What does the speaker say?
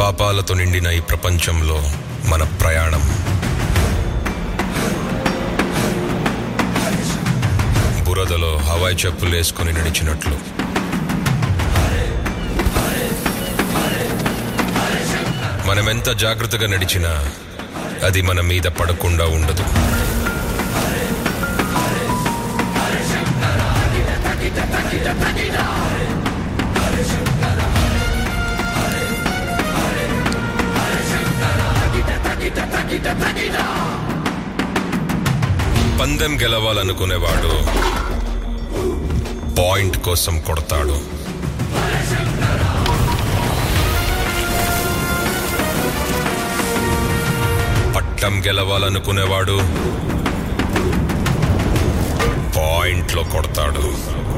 పాపాలతో నిండిన ఈ ప్రపంచంలో మన ప్రయాణం బురదలో హవాయి చెప్పులు వేసుకొని నడిచినట్లు మనమెంత జాగ్రత్తగా నడిచినా అది మన మీద పడకుండా ఉండదు పందెం గెలవాలనుకునేవాడు పాయింట్ కోసం కొడతాడు పట్టం గెలవాలనుకునేవాడు పాయింట్లో కొడతాడు